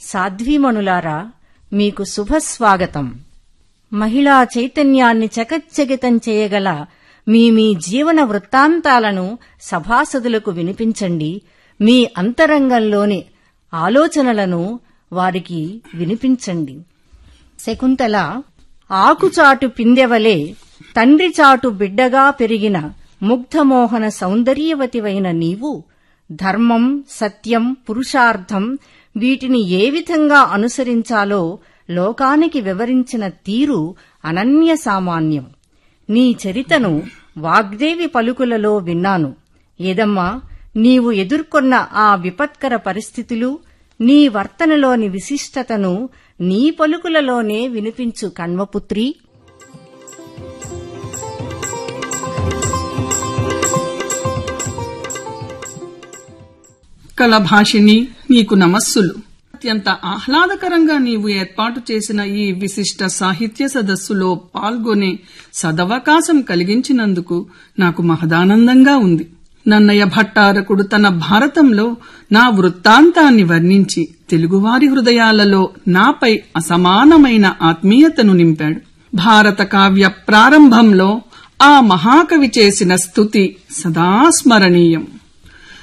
సాధ్వీమణులారా మీకు శుభస్వాగతం మహిళా చైతన్యాన్ని చకచ్చగితం చేయగల మీ మీ జీవన వృత్తాంతాలను సభాసదులకు వినిపించండి మీ అంతరంగంలోని ఆలోచనలను వారికి వినిపించండి శకుంతల ఆకుచాటు పిందెవలే తండ్రి చాటు బిడ్డగా పెరిగిన ముగ్ధమోహన సౌందర్యవతివైన నీవు ధర్మం సత్యం పురుషార్థం వీటిని ఏ విధంగా అనుసరించాలో లోకానికి వివరించిన తీరు అనన్య సామాన్యం నీ చరితను వాగ్దేవి పలుకులలో విన్నాను ఏదమ్మా నీవు ఎదుర్కొన్న ఆ విపత్కర పరిస్థితులు నీ వర్తనలోని విశిష్టతను నీ పలుకులలోనే వినిపించు కణ్వపుత్రి కళభాషిణి నీకు నమస్సులు అత్యంత ఆహ్లాదకరంగా నీవు ఏర్పాటు చేసిన ఈ విశిష్ట సాహిత్య సదస్సులో పాల్గొనే సదవకాశం కలిగించినందుకు నాకు మహదానందంగా ఉంది నన్నయ్య భట్టారకుడు తన భారతంలో నా వృత్తాంతాన్ని వర్ణించి తెలుగువారి హృదయాలలో నాపై అసమానమైన ఆత్మీయతను నింపాడు భారత కావ్య ప్రారంభంలో ఆ మహాకవి చేసిన స్తుతి సదా స్మరణీయం